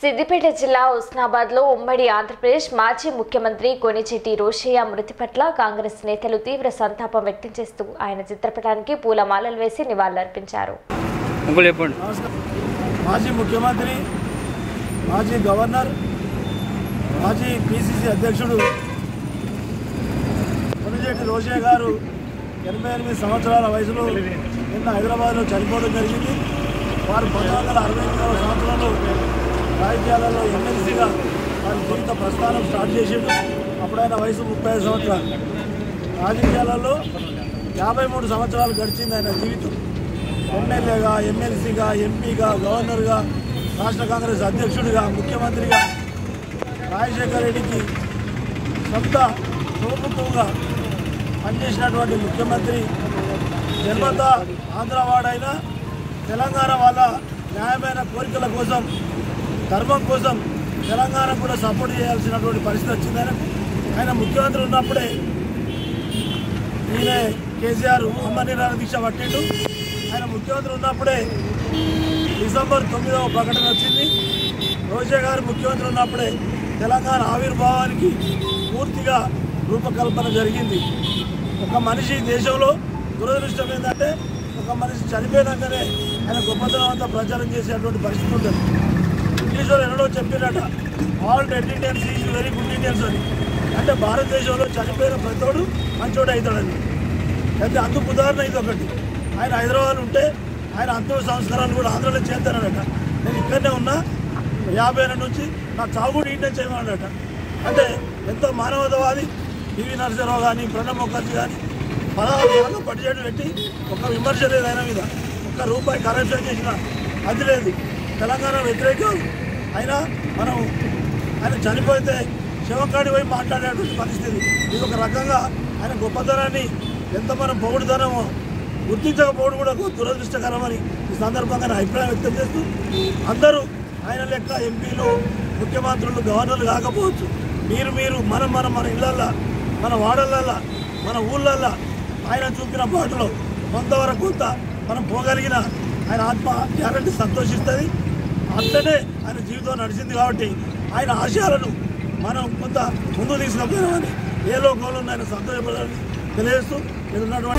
సిద్దిపేట జిల్లా హుస్నాబాద్ లో ఉమ్మడి ఆంధ్రప్రదేశ్ మాజీ ముఖ్యమంత్రి కొనిచెట్టి రోషయ్య మృతి పట్ల కాంగ్రెస్ నేతలు తీవ్ర సంతాపం వ్యక్తం చేస్తూ ఆయన చిత్రపటానికి పూలమాలలు వేసి నివాళులర్పించారు అంకుల్ చెప్పండి నమస్కారం మాజీ ముఖ్యమంత్రి మాజీ గవర్నర్ మాజీ పిసిసి అధ్యక్షుడు కొనిజేటి రోజే గారు ఎనభై ఎనిమిది సంవత్సరాల వయసులో నిన్న హైదరాబాద్లో చనిపోవడం జరిగింది వారు పంతొమ్మిది వందల అరవై ఎనిమిదవ సంవత్సరంలో రాజకీయాలలో ఎమ్మెల్సీగా వారి జీవిత ప్రస్థానం స్టార్ట్ చేసిండు అప్పుడైన వయసు ముప్పై ఐదు సంవత్సరాలు రాజకీయాలలో యాభై మూడు సంవత్సరాలు గడిచింది ఆయన జీవితం ఎమ్మెల్యేగా ఎమ్మెల్సీగా ఎంపీగా గవర్నర్గా రాష్ట్ర కాంగ్రెస్ అధ్యక్షుడిగా ముఖ్యమంత్రిగా రాజశేఖర రెడ్డికి సొంత తోపుతుగా పనిచేసినటువంటి ముఖ్యమంత్రి జన్మత ఆంధ్రవాడైన తెలంగాణ వాళ్ళ న్యాయమైన కోరికల కోసం ధర్మం కోసం తెలంగాణ కూడా సపోర్ట్ చేయాల్సినటువంటి పరిస్థితి వచ్చింది ఆయనకు ఆయన ముఖ్యమంత్రి ఉన్నప్పుడే ఈయన కేసీఆర్ అమ్మ నిరాహార దీక్ష పట్టిండు ఆయన ముఖ్యమంత్రి ఉన్నప్పుడే డిసెంబర్ తొమ్మిదవ ప్రకటన వచ్చింది రోజా గారు ముఖ్యమంత్రి ఉన్నప్పుడే తెలంగాణ ఆవిర్భావానికి పూర్తిగా రూపకల్పన జరిగింది ఒక మనిషి దేశంలో దురదృష్టం ఏంటంటే ఒక మనిషి చనిపోయినాకనే ఆయన గొప్పతనం అంతా ప్రచారం చేసేటువంటి పరిస్థితి ఉంటుంది ఇంగ్లీష్లో ఎన్నడో చెప్పినట all dead Indians is very good Indians అని అంటే భారతదేశంలో చనిపోయిన ప్రతోడు మంచోడు అవుతాడని అయితే అందుకు ఉదాహరణ ఇది ఒకటి ఆయన హైదరాబాద్ ఉంటే ఆయన అంతిమ సంస్కారాలు కూడా ఆంధ్రలో చేస్తానట నేను ఇక్కడనే ఉన్నా యాభై ఏళ్ళ నుంచి నా చావు కూడా ఇంటే చేయమన్నాడట అంటే ఎంతో మానవతావాది పివి నరసింహరావు కానీ ప్రణబ్ ముఖర్జీ కానీ పదహారు శాతం బడ్జెట్ పెట్టి ఒక విమర్శ లేదు ఆయన మీద ఒక్క రూపాయి కరప్షన్ చేసిన అది లేదు తెలంగాణ వ్యతిరేకం అయినా మనం ఆయన చనిపోతే శివకాడి పోయి మాట్లాడేటువంటి పరిస్థితి ఇది ఒక రకంగా ఆయన గొప్పతనాన్ని ఎంత మనం పొగుడుతానమో గుర్తించకపోవడం కూడా ఒక దురదృష్టకరమని ఈ సందర్భంగా నా అభిప్రాయం వ్యక్తం చేస్తూ అందరూ ఆయన లెక్క ఎంపీలు ముఖ్యమంత్రులు గవర్నర్లు కాకపోవచ్చు మీరు మీరు మనం మనం మన ఇళ్ళల్లో మన వాడలల్లో మన ఊళ్ళల్లో ఆయన చూపిన బాటలో కొంతవరకు కొంత మనం పోగలిగిన ఆయన ఆత్మ గ్యారంటీ సంతోషిస్తుంది అట్లనే ఆయన జీవితం నడిచింది కాబట్టి ఆయన ఆశయాలను మనం కొంత ముందు తీసుకుపోయినామని ఏ లోకంలో ఆయన సంతోషపడాలని తెలియజేస్తూ ఇక్కడ ఉన్నటువంటి